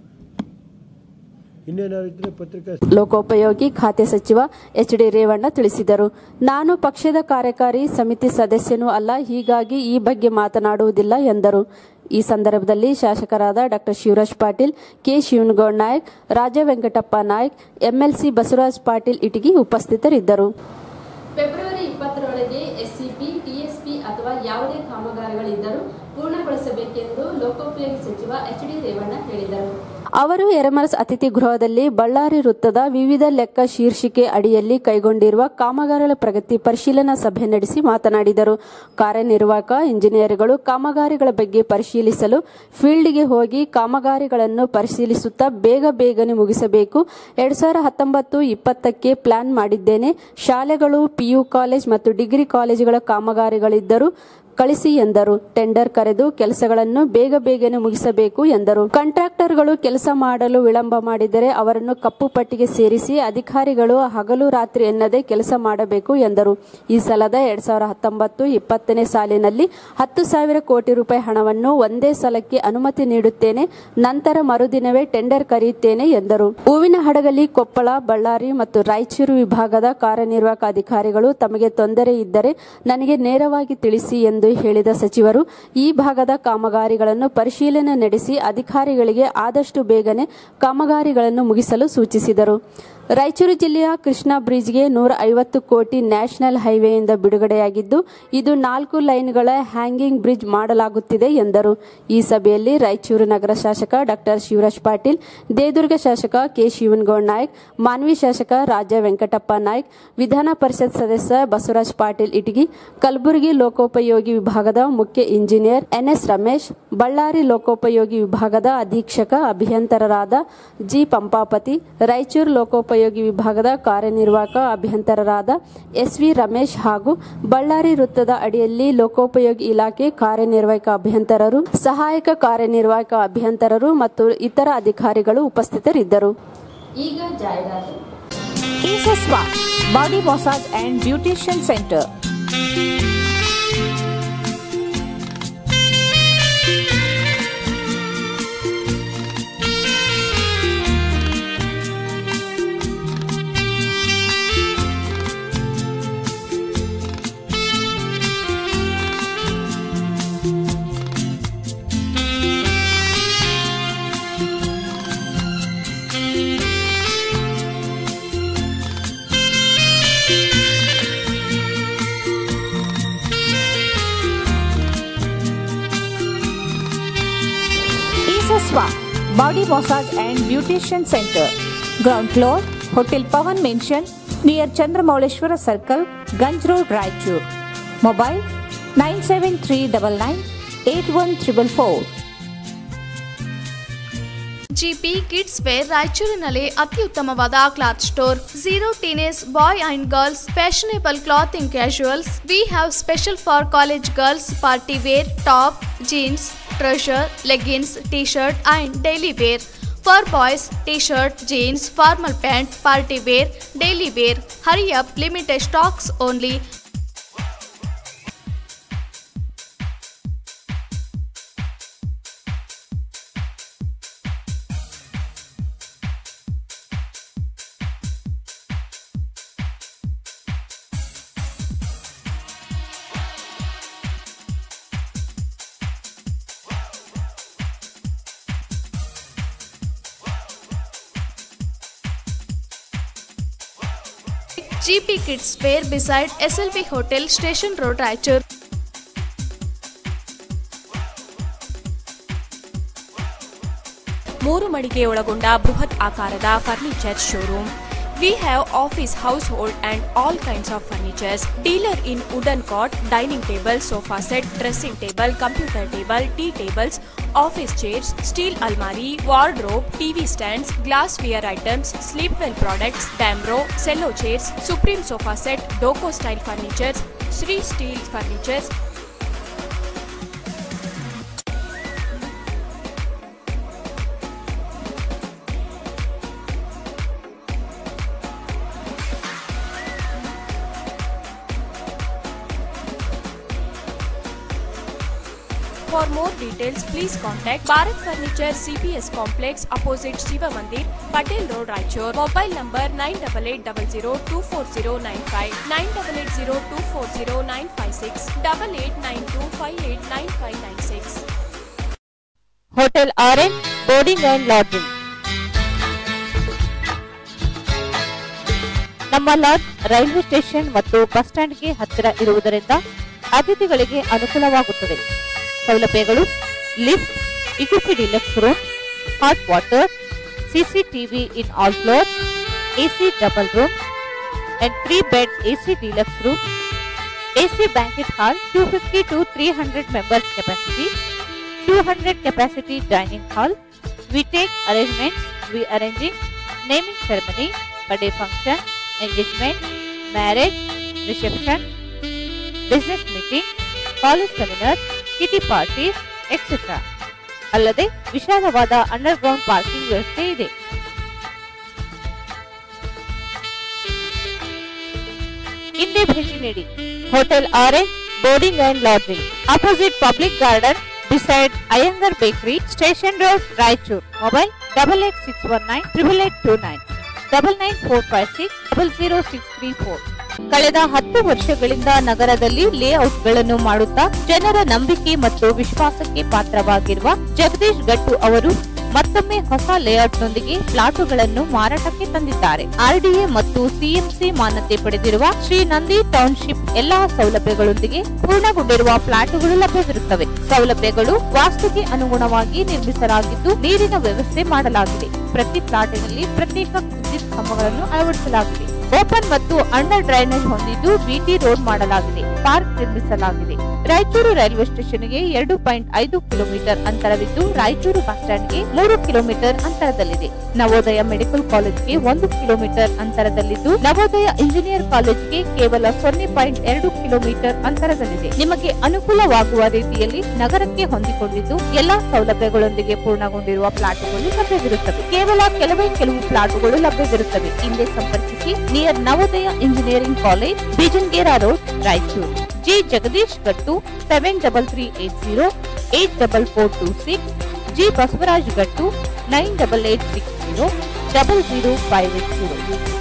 Speaker 7: ಇನ್ನೇನಾದ್ರು ಇದ್ದರೆ ಪತ್ರಿಕಾ
Speaker 6: ಲೋಕೋಪಯೋಗಿ ಖಾತೆ ಸಚಿವ ಎಚ್ ಡಿ ರೇವಣ್ಣ ತಿಳಿಸಿದರು ನಾನು ಪಕ್ಷದ ಕಾರ್ಯಕಾರಿ ಸಮಿತಿ ಸದಸ್ಯನೂ ಅಲ್ಲ ಹೀಗಾಗಿ ಈ ಬಗ್ಗೆ ಮಾತನಾಡುವುದಿಲ್ಲ ಎಂದರು ಈ ಸಂದರ್ಭದಲ್ಲಿ ಶಾಸಕರಾದ doctor Shivaraj Patil K Shivanagouda Naik Raja Venkatappa Naik MLC Basavaraj Patil Itagi ಉಪಸ್ಥಿತರಿದ್ದರು
Speaker 1: ಫೆಬ್ರವರಿ ಇಪ್ಪತ್ತರೊಳಗೆ ಎಸ್ಸಿಪಿ ಟಿಎಸ್ಪಿ ಅಥವಾ ಯಾವುದೇ ಕಾಮಗಾರಿಗಳಿದ್ದರೂ ಪೂರ್ಣಗೊಳಿಸಬೇಕೆಂದು ಲೋಕೋಪಯೋಗಿ ಸಚಿವ ಎಚ್ ಡಿ ರೇವಣ್ಣ ಹೇಳಿದರು
Speaker 6: ಅವರು ಎರಮರಸ್ ಅತಿಥಿ ಗೃಹದಲ್ಲಿ ಬಳ್ಳಾರಿ ವೃತ್ತದ ವಿವಿಧ ಲೆಕ್ಕ ಶೀರ್ಷಿಕೆ ಅಡಿಯಲ್ಲಿ ಕೈಗೊಂಡಿರುವ ಕಾಮಗಾರಿಗಳ ಪ್ರಗತಿ ಪರಿಶೀಲನಾ ಸಭೆ ನಡೆಸಿ ಮಾತನಾಡಿದರು ಕಾರ್ಯನಿರ್ವಾಹಕ ಇಂಜಿನಿಯರ್ಗಳು ಕಾಮಗಾರಿಗಳ ಬಗ್ಗೆ ಪರಿಶೀಲಿಸಲು ಫೀಲ್ಡ್ಗೆ ಹೋಗಿ ಕಾಮಗಾರಿಗಳನ್ನು ಪರಿಶೀಲಿಸುತ್ತಾ ಬೇಗ ಬೇಗನೆ ಮುಗಿಸಬೇಕು ಎರಡ್ ಸಾವಿರದ ಹತ್ತೊಂಬತ್ತು ಇಪ್ಪತ್ತಕ್ಕೆ ಪ್ಲಾನ್ ಮಾಡಿದ್ದೇನೆ ಶಾಲೆಗಳು ಪಿಯು ಕಾಲೇಜ್ ಮತ್ತು ಡಿಗ್ರಿ ಕಾಲೇಜುಗಳ ಕಾಮಗಾರಿಗಳಿದ್ದರೂ ಕಳಿಸಿ ಎಂದರು ಟೆಂಡರ್ ಕರೆದು ಕೆಲಸಗಳನ್ನು ಬೇಗ ಬೇಗನೆ ಮುಗಿಸಬೇಕು ಎಂದರು ಕಾಂಟ್ರಾಕ್ಟರ್ಗಳು ಕೆಲಸ ಮಾಡಲು ವಿಳಂಬ ಮಾಡಿದರೆ ಅವರನ್ನು ಕಪ್ಪು ಪಟ್ಟಿಗೆ ಸೇರಿಸಿ ಅಧಿಕಾರಿಗಳು ಹಗಲು ರಾತ್ರಿ ಎನ್ನದೆ ಕೆಲಸ ಮಾಡಬೇಕು ಎಂದರು ಈ ಸಲದ ಎರಡ್ ಸಾವಿರದ ಹತ್ತೊಂಬತ್ತು ಇಪ್ಪತ್ತನೇ ಸಾಲಿನಲ್ಲಿ ಹತ್ತು ಸಾವಿರ ಕೋಟಿ ರೂಪಾಯಿ ಹಣವನ್ನು ಒಂದೇ ಸಲಕ್ಕೆ ಅನುಮತಿ ನೀಡುತ್ತೇನೆ ನಂತರ ಮರುದಿನವೇ ಟೆಂಡರ್ ಕರೆಯುತ್ತೇನೆ ಎಂದರು ಹೂವಿನ ಹಡಗಲಿ ಕೊಪ್ಪಳ ಬಳ್ಳಾರಿ ಮತ್ತು ರಾಯಚೂರು ವಿಭಾಗದ ಕಾರ್ಯನಿರ್ವಾಹಕ ಅಧಿಕಾರಿಗಳು ತಮಗೆ ತೊಂದರೆ ಇದ್ದರೆ ನನಗೆ ನೇರವಾಗಿ ತಿಳಿಸಿ ಎಂದು ಹೇಳಿದ ಸಚಿವರು ಈ ಭಾಗದ ಕಾಮಗಾರಿಗಳನ್ನು ಪರಿಶೀಲನೆ ನಡೆಸಿ ಅಧಿಕಾರಿಗಳಿಗೆ ಆದಷ್ಟು ಬೇಗನೆ ಕಾಮಗಾರಿಗಳನ್ನು ಮುಗಿಸಲು ಸೂಚಿಸಿದರು ರಾಯಚೂರು ಜಿಲ್ಲೆಯ ಕೃಷ್ಣಾ ಬ್ರಿಡ್ಜ್ಗೆ ನೂರ ಐವತ್ತು ಕೋಟಿ ನ್ಯಾಷನಲ್ ಹೈವೇಯಿಂದ ಬಿಡುಗಡೆಯಾಗಿದ್ದು ಇದು ನಾಲ್ಕು ಲೈನ್ಗಳ ಹ್ಯಾಂಗಿಂಗ್ ಬ್ರಿಡ್ಜ್ ಮಾಡಲಾಗುತ್ತಿದೆ ಎಂದರು ಈ ಸಭೆಯಲ್ಲಿ ರಾಯಚೂರು ನಗರ ಶಾಸಕ ಡಾಕ್ಟರ್ ಶಿವರಾಜ್ ಪಾಟೀಲ್ ದೇದುರ್ಗ ಶಾಸಕ ಕೆ ಶಿವನಗೌಡ ನಾಯ್ಕ್ ಮಾನ್ವಿ ಶಾಸಕ ರಾಜ ವೆಂಕಟಪ್ಪ ನಾಯ್ಕ್ ವಿಧಾನ ಪರಿಷತ್ ಸದಸ್ಯ ಬಸವರಾಜ್ ಪಾಟೀಲ್ ಇಟಗಿ ಕಲಬುರಗಿ ಲೋಕೋಪಯೋಗಿ ವಿಭಾಗದ ಮುಖ್ಯ ಇಂಜಿನಿಯರ್ ಎನ್ಎಸ್ ರಮೇಶ್ ಬಳ್ಳಾರಿ ಲೋಕೋಪಯೋಗಿ ವಿಭಾಗದ ಅಧೀಕ್ಷಕ ಅಭಿಯಂತರರಾದ ಜಿ ಪಂಪಾಪತಿ ರಾಯಚೂರು ಲೋಕೋಪಯೋಗಿ ವಿಭಾಗದ ಕಾರ್ಯನಿರ್ವಾಹಕ ಅಭಿಯಂತರರಾದ ಎಸ್ವಿ ರಮೇಶ್ ಹಾಗೂ ಬಳ್ಳಾರಿ ವೃತ್ತದ ಅಡಿಯಲ್ಲಿ ಲೋಕೋಪಯೋಗಿ ಇಲಾಖೆ ಕಾರ್ಯನಿರ್ವಾಹಕ ಅಭಿಯಂತರರು ಸಹಾಯಕ ಕಾರ್ಯನಿರ್ವಾಹಕ ಅಭಿಯಂತರರು ಮತ್ತು ಇತರ ಅಧಿಕಾರಿಗಳು ಉಪಸ್ಥಿತರಿದ್ದರು
Speaker 1: ಈಗ ಜಾಹೀರಾತು
Speaker 4: ಈಸಸ್ವಾ body massage and beautician centre ಈಸಸ್ವಾ body massage and beautician centre ground floor hotel Pavan mansion near Chandramouleshwara circle Ganj road Raichur mobile nine seven three double nine eight one triple four
Speaker 5: GP kids wear ರಾಯಚೂರಿನಲ್ಲಿ ಅತ್ಯುತ್ತಮವಾದ cloth store zero teenage boy and girls fashionable clothing casuals we have special for college girls party wear top jeans trouser leggings T shirt and daily wear for boys T shirt jeans formal pant party wear daily wear hurry up limited stocks only GP Kids Fair beside SLV Hotel Station Road Raichur.
Speaker 9: ಮೂರು ಮಳಿಗೆ ಒಳಗೊಂಡ ಬೃಹತ್ ಆಕಾರದ furniture showroom we have office household and all kinds of furnitures dealer in wooden cot dining table sofa set dressing table computer table tea tables office chairs steel ಅಲ್ಮಾರಿ wardrobe TV stands glass ware items sleep well products Damro Cello chairs Supreme sofa set ಡೋಕೋ style furnitures Shri steel furnitures For more details, please contact Bharat Furniture CPS Complex opposite Shiva Mandir, Patel Road, Raichur. Mobile number 9880240959, 9880240956, 8892589596.
Speaker 3: Hotel orange boarding and lodging ನಮ್ಮ lodge railway station ಮತ್ತು bus ಸ್ಟ್ಯಾಂಡ್ಗೆ ಹತ್ತಿರ ಇರುವುದರಿಂದ ಅತಿಥಿಗಳಿಗೆ ಅನುಕೂಲವಾಗುತ್ತದೆ ಸೌಲಭ್ಯಗಳು lift equip deluxe room hot water CCTV in all floor AC double room and three bed AC deluxe room AC banquet hall two fifty to three hundred members capacity 200 capacity dining hall. We take arrangements. We arranging naming ceremony, birthday function, engagement, marriage, reception, business meeting, college seminars, kitty parties, etc. ಅಲ್ಲದೆ ವಿಶಾಲವಾದ under ground parking ವ್ಯವಸ್ಥೆ ಇದೆ ಹಿಂದೆ ಭೇಟಿ ನೀಡಿ hotel orange boarding and lodging opposite public garden beside Iyengar Bakery, Station Road, Raichur. Mobile double eight six one nine triple eight two nine double nine four five six double zero six three four. ಕಳೆದ ಹತ್ತು ವರ್ಷಗಳಿಂದ ನಗರದಲ್ಲಿ ಲೇಔಟ್ಗಳನ್ನು ಮಾಡುತ್ತಾ ಜನರ ನಂಬಿಕೆ ಮತ್ತು ವಿಶ್ವಾಸಕ್ಕೆ ಪಾತ್ರವಾಗಿರುವ ಜಗದೀಶ್ ಗಟ್ಟು ಅವರು ಮತ್ತೊಮ್ಮೆ ಹೊಸ ಲೇಔಟ್ನೊಂದಿಗೆ ಪ್ಲಾಟುಗಳನ್ನು ಮಾರಾಟಕ್ಕೆ ತಂದಿದ್ದಾರೆ ಆರ್ಡಿಎ ಮತ್ತು ಸಿಎಂಸಿ ಮಾನ್ಯತೆ ಪಡೆದಿರುವ ಶ್ರೀ ನಂದಿ ಟೌನ್ಶಿಪ್ ಎಲ್ಲಾ ಸೌಲಭ್ಯಗಳೊಂದಿಗೆ ಪೂರ್ಣಗೊಂಡಿರುವ ಪ್ಲಾಟುಗಳು ಲಭ್ಯವಿರುತ್ತವೆ ಸೌಲಭ್ಯಗಳು ವಾಸ್ತುಗೆ ಅನುಗುಣವಾಗಿ ನಿರ್ಮಿಸಲಾಗಿದ್ದು ನೀರಿನ ವ್ಯವಸ್ಥೆ ಮಾಡಲಾಗಿದೆ ಪ್ರತಿ ಪ್ಲಾಟಿನಲ್ಲಿ ಪ್ರತ್ಯೇಕ ವಿದ್ಯುತ್ ಕಂಬಗಳನ್ನು ಅಳವಡಿಸಲಾಗಿದೆ ಓಪನ್ ಮತ್ತು ಅಂಡರ್ ಡ್ರೈನೇಜ್ ಹೊಂದಿದ್ದು ಬಿಟಿ ರೋಡ್ ಮಾಡಲಾಗಿದೆ ಪಾರ್ಕ್ ನಿರ್ಮಿಸಲಾಗಿದೆ ರಾಯಚೂರು ರೈಲ್ವೆ ಸ್ಟೇಷನ್ಗೆ ಎರಡು ಪಾಯಿಂಟ್ ಐದು ಕಿಲೋಮೀಟರ್ ಅಂತರವಿದ್ದು ರಾಯಚೂರು ಬಸ್ ಸ್ಟ್ಯಾಂಡ್ಗೆ ಮೂರು ಕಿಲೋಮೀಟರ್ ಅಂತರದಲ್ಲಿದೆ ನವೋದಯ ಮೆಡಿಕಲ್ ಕಾಲೇಜ್ಗೆ ಒಂದು ಕಿಲೋಮೀಟರ್ ಅಂತರದಲ್ಲಿದ್ದು ನವೋದಯ ಇಂಜಿನಿಯರ್ ಕಾಲೇಜ್ಗೆ ಕೇವಲ ಸೊನ್ನೆ ಪಾಯಿಂಟ್ ಎರಡು ಕಿಲೋಮೀಟರ್ ಅಂತರದಲ್ಲಿದೆ ನಿಮಗೆ ಅನುಕೂಲವಾಗುವ ರೀತಿಯಲ್ಲಿ ನಗರಕ್ಕೆ ಹೊಂದಿಕೊಂಡಿದ್ದು ಎಲ್ಲಾ ಸೌಲಭ್ಯಗಳೊಂದಿಗೆ ಪೂರ್ಣಗೊಂಡಿರುವ ಪ್ಲಾಟುಗಳು ಲಭ್ಯವಿರುತ್ತವೆ ಕೇವಲ ಕೆಲವೇ ಕೆಲವು ಪ್ಲಾಟುಗಳು ಲಭ್ಯವಿರುತ್ತವೆ ಹಿಂದೆ ಸಂಪರ್ಕಿಸಿ near Navodaya engineering college Bijangera road Raichur G Jagadish Gattu seven double three eight zero eight double four two six G Basavaraj Gattu nine double eight six zero double zero five eight zero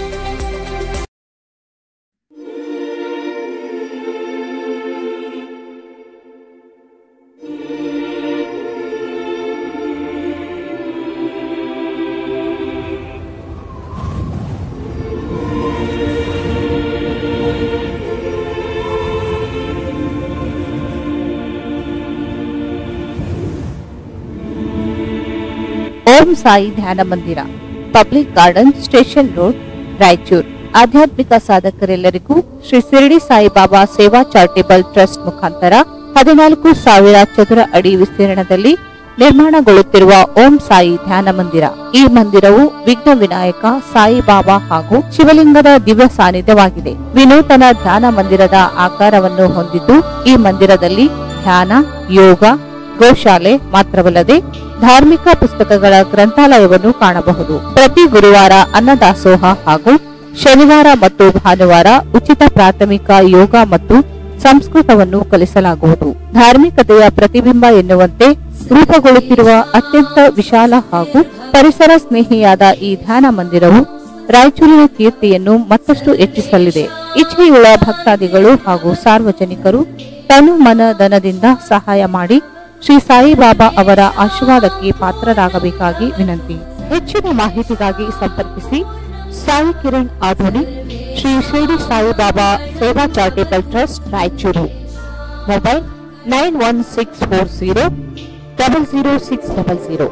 Speaker 3: Om Sai Dhyana Mandira public garden station road Raichur ಆಧ್ಯಾತ್ಮಿಕ ಸಾಧಕರೆಲ್ಲರಿಗೂ ಶ್ರೀ ಶಿರಡಿ ಸಾಯಿಬಾಬಾ ಸೇವಾ ಚಾರಿಟೇಬಲ್ ಟ್ರಸ್ಟ್ ಮುಖಾಂತರ ಹದಿನಾಲ್ಕು ಸಾವಿರ ಚದುರ ಅಡಿ ವಿಸ್ತೀರ್ಣದಲ್ಲಿ ನಿರ್ಮಾಣಗೊಳ್ಳುತ್ತಿರುವ ಓಂ ಸಾಯಿ ಧ್ಯಾನ ಮಂದಿರ ಈ ಮಂದಿರವು ವಿಘ್ನ ವಿನಾಯಕ ಸಾಯಿಬಾಬಾ ಹಾಗೂ ಶಿವಲಿಂಗದ ದಿವ್ಯ ಸಾನ್ನಿಧ್ಯವಾಗಿದೆ ವಿನೂತನ ಧ್ಯಾನ ಮಂದಿರದ ಆಕಾರವನ್ನು ಹೊಂದಿದ್ದು ಈ ಮಂದಿರದಲ್ಲಿ ಧ್ಯಾನ ಯೋಗ ಗೋಶಾಲೆ ಮಾತ್ರವಲ್ಲದೆ ಧಾರ್ಮಿಕ ಪುಸ್ತಕಗಳ ಗ್ರಂಥಾಲಯವನ್ನು ಕಾಣಬಹುದು ಪ್ರತಿ ಗುರುವಾರ ಅನ್ನದಾಸೋಹ ಹಾಗೂ ಶನಿವಾರ ಮತ್ತು ಭಾನುವಾರ ಉಚಿತ ಪ್ರಾಥಮಿಕ ಯೋಗ ಮತ್ತು ಸಂಸ್ಕೃತವನ್ನು ಕಲಿಸಲಾಗುವುದು ಧಾರ್ಮಿಕತೆಯ ಪ್ರತಿಬಿಂಬ ಎನ್ನುವಂತೆ ರೂಪುಗೊಳ್ಳುತ್ತಿರುವ ಅತ್ಯಂತ ವಿಶಾಲ ಹಾಗೂ ಪರಿಸರ ಸ್ನೇಹಿಯಾದ ಈ ಧ್ಯಾನ ಮಂದಿರವು ರಾಯಚೂರಿನ ಕೀರ್ತಿಯನ್ನು ಮತ್ತಷ್ಟು ಹೆಚ್ಚಿಸಲಿದೆ ಇಚ್ಛೆಯುಳ್ಳ ಭಕ್ತಾದಿಗಳು ಹಾಗೂ ಸಾರ್ವಜನಿಕರು ತನು ಮನ ಧನದಿಂದ ಸಹಾಯ ಮಾಡಿ ಶ್ರೀ ಸಾಯಿಬಾಬಾ ಅವರ ಆಶೀರ್ವಾದಕ್ಕೆ ಪಾತ್ರರಾಗಬೇಕಾಗಿ ವಿನಂತಿ ಹೆಚ್ಚಿನ ಮಾಹಿತಿಗಾಗಿ ಸಂಪರ್ಕಿಸಿ Sai Kiran ಆಧುನಿ Shri Shirdi Saibaba Seva charitable trust Raichur mobile nine one six four zero double zero six double zero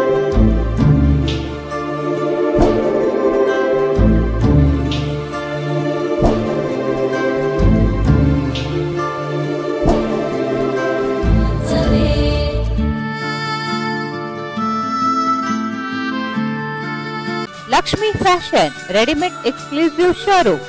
Speaker 3: Lakshmi fashion readymade exclusive showroom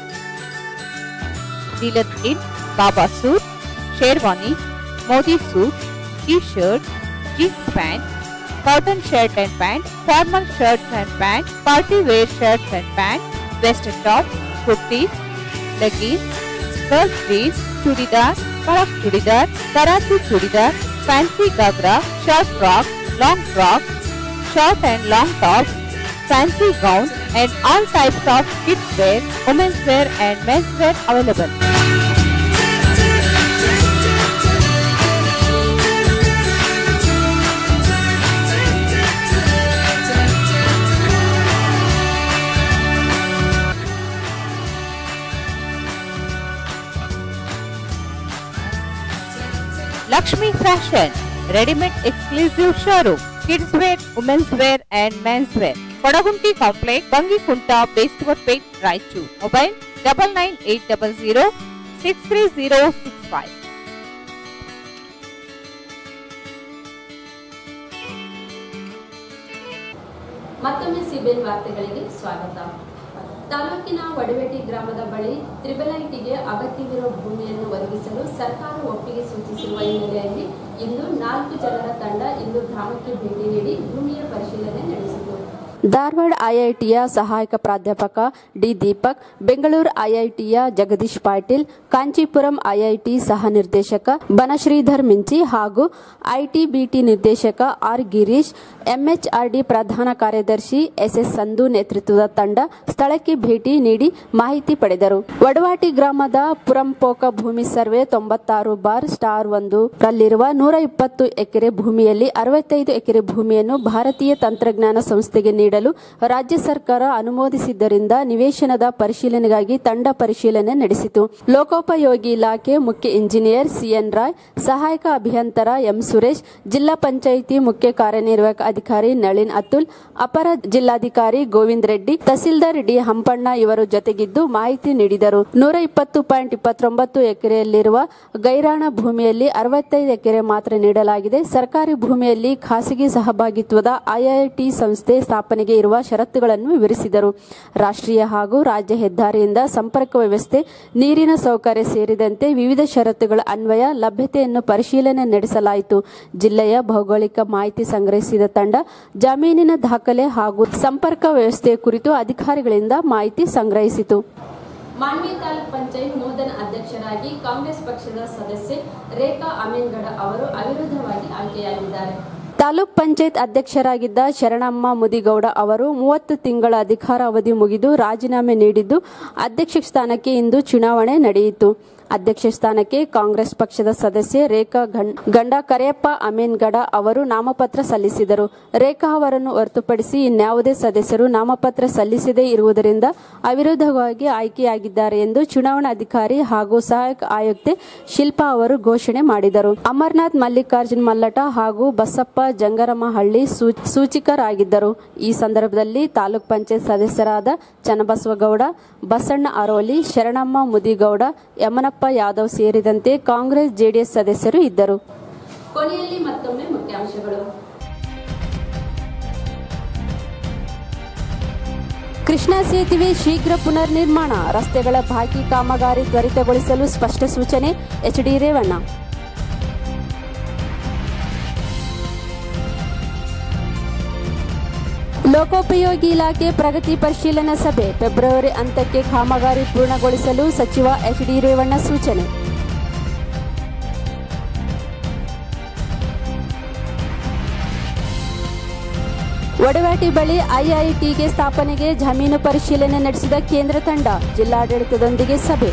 Speaker 3: dealer in Baba suit sherwani Modi suit T shirt jeans pant cotton shirt and pant formal shirts and pant party wear shirts and pant western top kurtis leggings, skirts, jeans, churidar ಕಳಕ್ churidar Karachi churidar fancy ghagra short frock long frock short and long top fancy gown and all types of kids wear women's wear and men's wear available Lakshmi fashion readymade exclusive showroom kids wear women's wear and men's wear Kodagunti complex Bangikunta Beswar Pet Raichur mobile double nine eight double zero six three zero six five
Speaker 1: ಮತ್ತೊಮ್ಮೆ CBN ವಾರ್ತೆಗಳಿಗೆ ಸ್ವಾಗತ ತಾಲೂಕಿನ ವಡವೇಟಿ ಗ್ರಾಮದ ಬಳಿ triple ಐಟಿಗೆ ಅಗತ್ಯವಿರುವ ಭೂಮಿಯನ್ನು ಒದಗಿಸಲು ಸರ್ಕಾರ ಒಪ್ಪಿಗೆ ಸೂಚಿಸಿರುವ ಹಿನ್ನೆಲೆಯಲ್ಲಿ ಇಂದು ನಾಲ್ಕು ಜನರ ತಂಡ ಇಂದು ಗ್ರಾಮಕ್ಕೆ ಭೇಟಿ ನೀಡಿ ಭೂಮಿಯ ಪರಿಶೀಲನೆ ನಡೆಸಿತು
Speaker 6: ಧಾರವಾಡ ಐಐಟಿಯ ಸಹಾಯಕ ಪ್ರಾಧ್ಯಾಪಕ ಡಿ ದೀಪಕ್ ಬೆಂಗಳೂರು ಐಐಟಿಯ ಜಗದೀಶ್ ಪಾಟೀಲ್ ಕಾಂಚೀಪುರಂ ಐಐಟಿ ಸಹ ನಿರ್ದೇಶಕ ಬನಶ್ರೀಧರ್ ಮಿಂಚಿ ಹಾಗೂ ಐಟಿಬಿಟಿ ನಿರ್ದೇಶಕ ಆರ್ ಗಿರೀಶ್ ಎಂಎಚ್ಆರ್ಡಿ ಪ್ರಧಾನ ಕಾರ್ಯದರ್ಶಿ ಎಸ್ಎಸ್ ಸಂಧು ನೇತೃತ್ವದ ತಂಡ ಸ್ಥಳಕ್ಕೆ ಭೇಟಿ ನೀಡಿ ಮಾಹಿತಿ ಪಡೆದರು ವಡವಾಟಿ ಗ್ರಾಮದ ಪುರಂಪೋಕ ಭೂಮಿ ಸರ್ವೆ ತೊಂಬತ್ತಾರು ಬಾರ್ ಸ್ಟಾರ್ ಒಂದು ರಲ್ಲಿರುವ ನೂರ ಇಪ್ಪತ್ತು ಎಕರೆ ಭೂಮಿಯಲ್ಲಿ ಅರವತ್ತೈದು ಎಕರೆ ಭೂಮಿಯನ್ನು ಭಾರತೀಯ ತಂತ್ರಜ್ಞಾನ ಸಂಸ್ಥೆಗೆ ನೀಡಲು ರಾಜ್ಯ ಸರ್ಕಾರ ಅನುಮೋದಿಸಿದ್ದರಿಂದ ನಿವೇಶನದ ಪರಿಶೀಲನೆಗಾಗಿ ತಂಡ ಪರಿಶೀಲನೆ ನಡೆಸಿತು ಲೋಕೋಪಯೋಗಿ ಇಲಾಖೆ ಮುಖ್ಯ ಇಂಜಿನಿಯರ್ ಸಿಎನ್ ರಾಯ್ ಸಹಾಯಕ ಅಭಿಯಂತರ ಎಂ ಸುರೇಶ್ ಜಿಲ್ಲಾ ಪಂಚಾಯಿತಿ ಮುಖ್ಯ ಕಾರ್ಯನಿರ್ವಾಹಕ ಅಧಿಕಾರಿ ನಳಿನ್ ಅತುಲ್ ಅಪರ ಜಿಲ್ಲಾಧಿಕಾರಿ ಗೋವಿಂದ್ ರೆಡ್ಡಿ ತಹಸೀಲ್ದಾರ್ ಡಿ ಹಂಪಣ್ಣ ಇವರು ಜೊತೆಗಿದ್ದು ಮಾಹಿತಿ ನೀಡಿದರು ನೂರ ಇಪ್ಪತ್ತು ಪಾಯಿಂಟ್ ಇಪ್ಪತ್ತೊಂಬತ್ತು ಎಕರೆಯಲ್ಲಿರುವ ಗೈರಾಣ ಭೂಮಿಯಲ್ಲಿ ಅರವತ್ತೈದು ಎಕರೆ ಮಾತ್ರ ನೀಡಲಾಗಿದೆ ಸರ್ಕಾರಿ ಭೂಮಿಯಲ್ಲಿ ಖಾಸಗಿ ಸಹಭಾಗಿತ್ವದ ಐಐಟಿ ಸಂಸ್ಥೆ ಸ್ಥಾಪನೆಗೆ ಇರುವ ಷರತ್ತುಗಳನ್ನು ವಿವರಿಸಿದರು ರಾಷ್ಟ್ರೀಯ ಹಾಗೂ ರಾಜ್ಯ ಹೆದ್ದಾರಿಯಿಂದ ಸಂಪರ್ಕ ವ್ಯವಸ್ಥೆ ನೀರಿನ ಸೌಕರ್ಯ ಸೇರಿದಂತೆ ವಿವಿಧ ಷರತ್ತುಗಳ ಅನ್ವಯ ಲಭ್ಯತೆಯನ್ನು ಪರಿಶೀಲನೆ ನಡೆಸಲಾಯಿತು ಜಿಲ್ಲೆಯ ಭೌಗೋಳಿಕ ಮಾಹಿತಿ ಸಂಗ್ರಹಿಸಿದ ತಂಡ ಜಮೀನಿನ ದಾಖಲೆ ಹಾಗೂ ಸಂಪರ್ಕ ವ್ಯವಸ್ಥೆ ಕುರಿತು ಅಧಿಕಾರಿಗಳಿಂದ ಮಾಹಿತಿ ಸಂಗ್ರಹಿಸಿತು
Speaker 1: ಮಾನ್ವಿ ತಾಲೂಕ್ ಪಂಚಾಯತ್ ನೂತನ ಅಧ್ಯಕ್ಷರಾಗಿ ಕಾಂಗ್ರೆಸ್ ಪಕ್ಷದ ಸದಸ್ಯೆ ರೇಖಾ ಅಮೀನ್ಗಡ ಅವರು ಅವಿರೋಧವಾಗಿ ಆಯ್ಕೆಯಾಗಿದ್ದಾರೆ
Speaker 6: ತಾಲೂಕ್ ಪಂಚಾಯತ್ ಅಧ್ಯಕ್ಷರಾಗಿದ್ದ ಶರಣಮ್ಮ ಮುದಿಗೌಡ ಅವರು ಮೂವತ್ತು ತಿಂಗಳ ಅಧಿಕಾರ ಅವಧಿ ಮುಗಿದು ರಾಜೀನಾಮೆ ನೀಡಿದ್ದು ಅಧ್ಯಕ್ಷ ಸ್ಥಾನಕ್ಕೆ ಇಂದು ಚುನಾವಣೆ ನಡೆಯಿತು ಅಧ್ಯಕ್ಷ ಸ್ಥಾನಕ್ಕೆ ಕಾಂಗ್ರೆಸ್ ಪಕ್ಷದ ಸದಸ್ಯೆ ರೇಖಾ ಗಂ- ಗಂಡ ಕರಿಯಪ್ಪ ಅಮೀನ್ಗಡ ಅವರು ನಾಮಪತ್ರ ಸಲ್ಲಿಸಿದರು ರೇಖಾ ಅವರನ್ನು ಹೊರತುಪಡಿಸಿ ಇನ್ಯಾವುದೇ ಸದಸ್ಯರು ನಾಮಪತ್ರ ಸಲ್ಲಿಸದೇ ಇರುವುದರಿಂದ ಅವಿರೋಧವಾಗಿ ಆಯ್ಕೆಯಾಗಿದ್ದಾರೆ ಎಂದು ಚುನಾವಣಾಧಿಕಾರಿ ಹಾಗೂ ಸಹಾಯಕ ಆಯುಕ್ತೆ ಶಿಲ್ಪಾ ಅವರು ಘೋಷಣೆ ಮಾಡಿದರು ಅಮರ್ನಾಥ್ ಮಲ್ಲಿಕಾರ್ಜುನ್ ಮಲ್ಲಟ ಹಾಗೂ ಬಸಪ್ಪ ಜಂಗರಮಹಳ್ಳಿ ಸೂ- ಸೂಚಿಕರಾಗಿದ್ದರು ಈ ಸಂದರ್ಭದಲ್ಲಿ ತಾಲೂಕ್ ಪಂಚಾಯತ್ ಸದಸ್ಯರಾದ ಚನ್ನಬಸವಗೌಡ ಬಸಣ್ಣ ಅರೋಲಿ ಶರಣಮ್ಮ ಮುದಿಗೌಡ ಯಮನಪ್ಪ ಯಾದವ್ ಸೇರಿದಂತೆ ಕಾಂಗ್ರೆಸ್ ಜೆಡಿಎಸ್ ಸದಸ್ಯರು ಇದ್ದರು
Speaker 1: ಕೊನೆಯಲ್ಲಿ ಮತ್ತೊಮ್ಮೆ ಮುಖ್ಯಾಂಶಗಳು
Speaker 6: ಕೃಷ್ಣಾ ಸೇತುವೆ ಶೀಘ್ರ ಪುನರ್ ನಿರ್ಮಾಣ ರಸ್ತೆಗಳ ಬಾಕಿ ಕಾಮಗಾರಿ ತ್ವರಿತಗೊಳಿಸಲು ಸ್ಪಷ್ಟ ಸೂಚನೆ ಎಚ್ಡಿ ರೇವಣ್ಣ ಲೋಕೋಪಯೋಗಿ ಇಲಾಖೆ ಪ್ರಗತಿ ಪರಿಶೀಲನಾ ಸಭೆ ಫೆಬ್ರವರಿ ಅಂತ್ಯಕ್ಕೆ ಕಾಮಗಾರಿ ಪೂರ್ಣಗೊಳಿಸಲು ಸಚಿವ ಎಚ್ಡಿ ರೇವಣ್ಣ ಸೂಚನೆ ಒಡವಾಟಿ ಬಳಿ ಐಐಟಿಗೆ ಸ್ಥಾಪನೆಗೆ ಜಮೀನು ಪರಿಶೀಲನೆ ನಡೆಸಿದ ಕೇಂದ್ರ ತಂಡ ಜಿಲ್ಲಾಡಳಿತದೊಂದಿಗೆ ಸಭೆ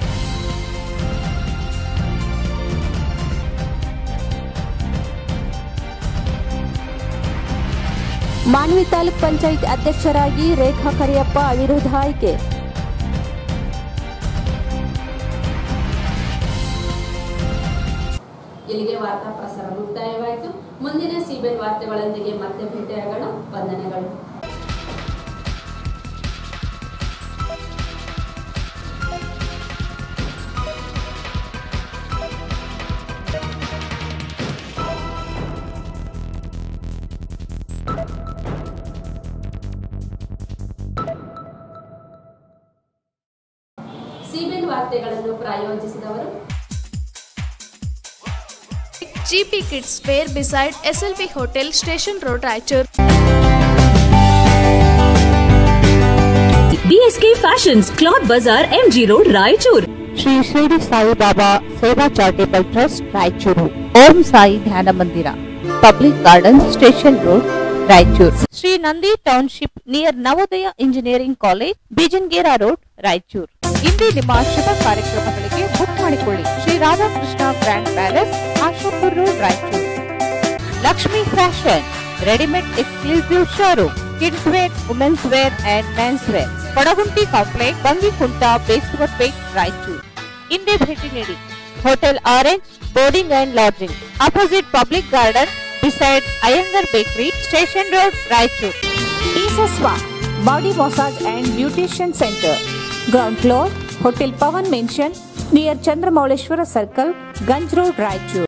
Speaker 6: ಮಾನ್ವಿ ತಾಲೂಕ್ ಪಂಚಾಯತ್ ಅಧ್ಯಕ್ಷರಾಗಿ ರೇಖಾ ಕರಿಯಪ್ಪ ಅವಿರೋಧ ಆಯ್ಕೆ
Speaker 1: ಇಲ್ಲಿಗೆ ವಾರ್ತಾ ಪ್ರಸಾರ ಮುಕ್ತಾಯವಾಯಿತು ಮುಂದಿನ ಸಿಬಿಎನ್ ವಾರ್ತೆಗಳೊಂದಿಗೆ ಮತ್ತೆ ಭೇಟಿಯಾಗೋಣ ವಂದನೆಗಳು ಸಿಬಿಎನ್ ವಾರ್ತೆಗಳನ್ನು ಪ್ರಾಯೋಜಿಸಿದವರು
Speaker 5: GP Kids Fair beside SLV Hotel, Station Road, Raichur.
Speaker 2: BSK fashions cloth Bazaar MG road Raichur
Speaker 3: Shri Shirdi Saibaba Seva charitable trust Raichur Om Sai Dhyana Mandira public garden station road Raichur Shri Nandi township near Navodaya engineering college Bijangera road Raichur ಇಂದೇ ನಿಮ್ಮ ಶುಭ ಕಾರ್ಯಕ್ರಮಗಳಿಗೆ ಬುಕ್ ಮಾಡಿಕೊಳ್ಳಿ Shri Radhakrishna grand palace Ashapur road Raichur Lakshmi fashion readymade exclusive showroom kids wear women's wear and men's wear Padagunti complex Bangikunta Beswar Pet Raichur ಇಂದೇ ಭೇಟಿ ನೀಡಿ hotel orange boarding and lodging opposite public garden beside Iyengar bakery station road Raichur
Speaker 4: ಈಸಸ್ವಾ body massage and beautician centre ground floor hotel Pavan mansion near Chandramouleshwara circle Ganj road Raichur